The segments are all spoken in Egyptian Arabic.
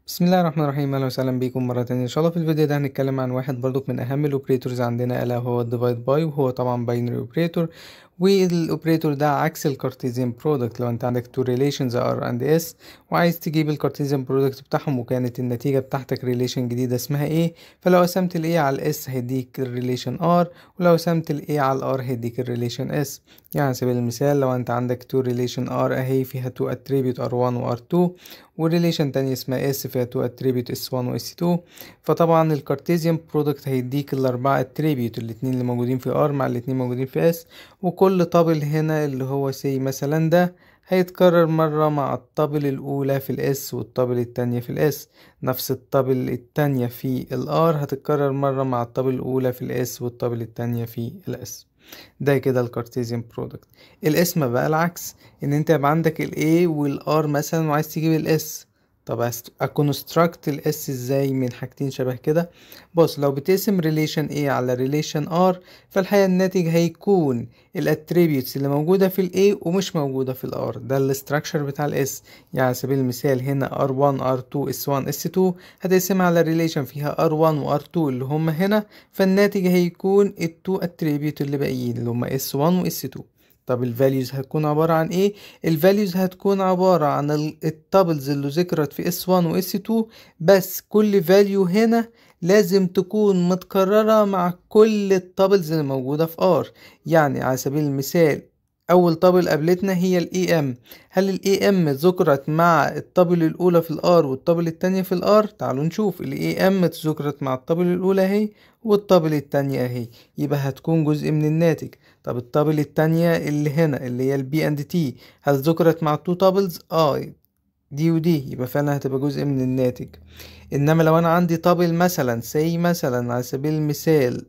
بسم الله الرحمن الرحيم اهلا وسهلا بيكم مره تانية ان شاء الله في الفيديو ده هنتكلم عن واحد برضك من اهم الاوبريتورز عندنا الا هو الديفايد باي وهو طبعا باينري اوبريتور والاوبريتور ده عكس الكارتيزيان برودكت لو انت عندك تو ريليشنز ار اند اس وعايز تجيب الكارتيزيان برودكت بتاعهم وكانت النتيجه بتاعتك ريليشن جديده اسمها ايه فلو قسمت الاي على الاس هيديك الريليشن ار ولو قسمت الاي على الار هيديك الريليشن اس يعني على سبيل المثال لو انت عندك تو ريليشن ار اهي فيها تو اتريبيوت ار 1 وار 2 وريليشن تانية اسمها اس فيها تو اتريبيوت اس 1 و اس 2 فطبعا الكارتيزيان برودكت هيديك الاربعة اتريبيوت الاتنين اللي موجودين في ار مع الاتنين موجودين في اس وكل طابل هنا اللي هو سي مثلا ده هيتكرر مرة مع الطابل الأولى في الإس والطابل التانية في الإس نفس الطابل التانية في الآر هتتكرر مرة مع الطابل الأولى في الإس والطابل التانية في الإس ده كده الكارتيزيان برودكت الاسم بقى العكس ان انت يبقى عندك ال A وال R مثلا وعايز تجيب ال S طب اكونستراكت ال S ازاي من حاجتين شبه كده بص لو بتقسم ريليشن A على ريليشن R فالحقيقة الناتج هيكون الاتريبيوتس اللي موجودة في ال A ومش موجودة في ال R ده الاستراكشر بتاع ال S يعني على سبيل المثال هنا R1 R2 S1 S2 هتقسمها على ريليشن فيها R1 و R2 اللي هم هنا فالناتج هيكون التو اتريبيوت اللي باقيين اللي هم S1 و S2 طب الفاليوز هتكون عبارة عن ايه؟ الفاليوز هتكون عبارة عن التابلز اللي ذكرت في S1 و S2 بس كل فاليو هنا لازم تكون متكررة مع كل التابلز اللي موجودة في R يعني على سبيل المثال أول طابل قابلتنا هي ال EM هل ال EM ذكرت مع الطابل الأولى في الار والطابل التانية في الار تعالوا نشوف ال EM ذكرت مع الطابل الأولى اهي والطابل التانية اهي يبقى هتكون جزء من الناتج طب الطابل التانية اللي هنا اللي هي البي اند تي هل ذكرت مع التو طابلز اه دي ودي يبقى فعلا هتبقى جزء من الناتج انما لو انا عندي طابل مثلا سي مثلا على سبيل المثال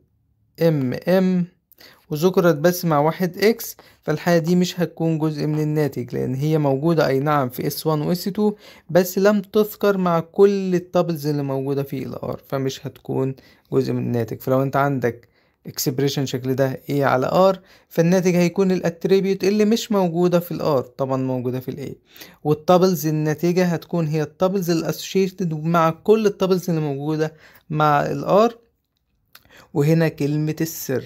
ام ام وذكرت بس مع واحد اكس فالحالة دي مش هتكون جزء من الناتج لان هي موجودة اي نعم في اس 1 و اس 2 بس لم تذكر مع كل التابلز اللي موجودة في الار فمش هتكون جزء من الناتج فلو انت عندك اكسبريشن شكل ده A على R فالناتج هيكون الاتريبيوت اللي مش موجودة في الار طبعا موجودة في الاي والتابلز الناتجة هتكون هي التابلز الاسوشيتد مع كل التابلز اللي موجودة مع الار وهنا كلمة السر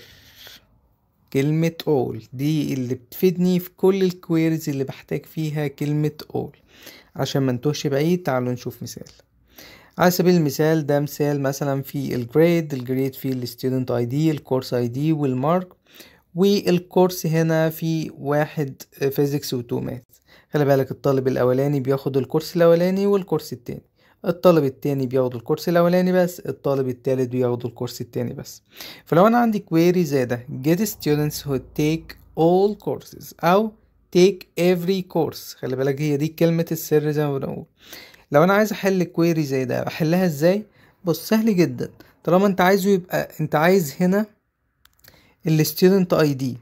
كلمة all دي اللي بتفيدني في كل الكويريز اللي بحتاج فيها كلمة all عشان ما نتوهش بعيد تعالوا نشوف مثال على سبيل المثال ده مثال مثلا في الجريد الجريد فيه الستودنت اي دي الكورس اي دي والمارك والكورس هنا في واحد فيزيكس وتو ماث خلي بالك الطالب الاولاني بياخد الكورس الاولاني والكورس التاني الطالب التاني بياخد الكورس الاولاني بس الطالب التالت بياخد الكورس التاني بس فلو انا عندي كويري زي ده get students who take all courses او take every course خلي بالك هي دي كلمة السر زي ما بنقول لو انا عايز احل كويري زي ده احلها ازاي بص سهل جدا طالما انت عايزه يبقى انت عايز هنا الستودنت اي دي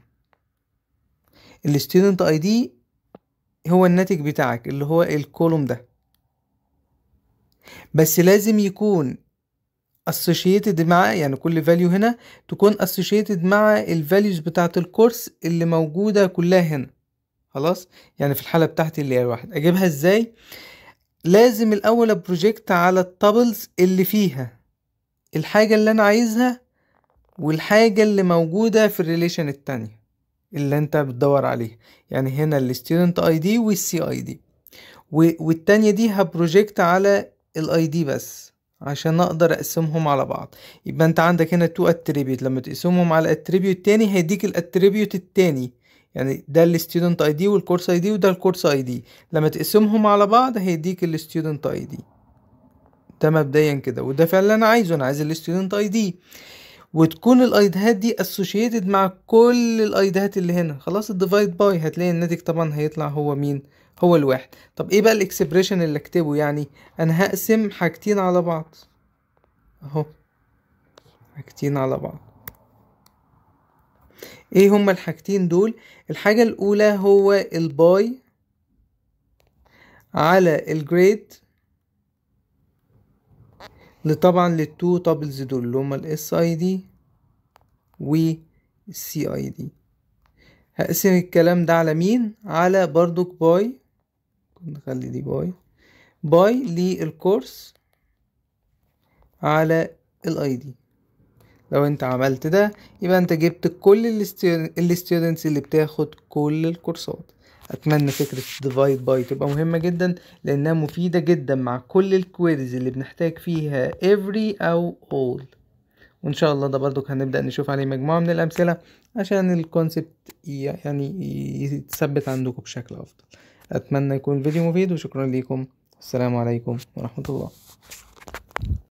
الستودنت اي دي هو الناتج بتاعك اللي هو الكولوم ده بس لازم يكون associated مع يعني كل فاليو هنا تكون associated مع الفاليوز بتاعة الكورس اللي موجودة كلها هنا خلاص يعني في الحالة بتاعتي اللي هي الواحد اجيبها ازاي لازم الاول ابروجكت على التابلز اللي فيها الحاجة اللي انا عايزها والحاجة اللي موجودة في الريليشن التانية اللي انت بتدور عليها يعني هنا الستودنت اي دي والسي اي دي والتانية دي هبروجكت على الاي دي بس عشان اقدر اقسمهم على بعض يبقى انت عندك هنا تو اتريبيوت لما تقسمهم على اتريبيوت تاني هيديك الاتريبيوت التاني يعني ده الستودنت اي دي والكورس اي دي وده الكورس اي دي لما تقسمهم على بعض هيديك الستودنت اي دي ده مبدئيا كده وده فعلا اللي انا عايزه انا عايز الستودنت اي دي وتكون الايديهات دي اسوشيتد مع كل الايديهات اللي هنا خلاص الديفايد باي هتلاقي الناتج طبعا هيطلع هو مين هو الواحد طب ايه بقى الاكسبريشن اللي اكتبه يعني انا هقسم حاجتين على بعض اهو حاجتين على بعض ايه هما الحاجتين دول الحاجة الاولى هو الباي على الجريد طبعا للتو تابلز دول اللي هما الاس اي دي والسي اي دي هقسم الكلام ده على مين على برضك باي نخلي دي باي باي للكورس على الاي دي لو انت عملت ده يبقى انت جبت كل الستودنتس اللي بتاخد كل الكورسات اتمنى فكرة ديفايد باي تبقى مهمة جدا لانها مفيدة جدا مع كل الكويريز اللي بنحتاج فيها every او all وان شاء الله ده برضو هنبدأ نشوف عليه مجموعة من الامثلة عشان الكونسبت يعني يتثبت عندكم بشكل افضل اتمنى يكون الفيديو مفيد وشكرا لكم السلام عليكم ورحمة الله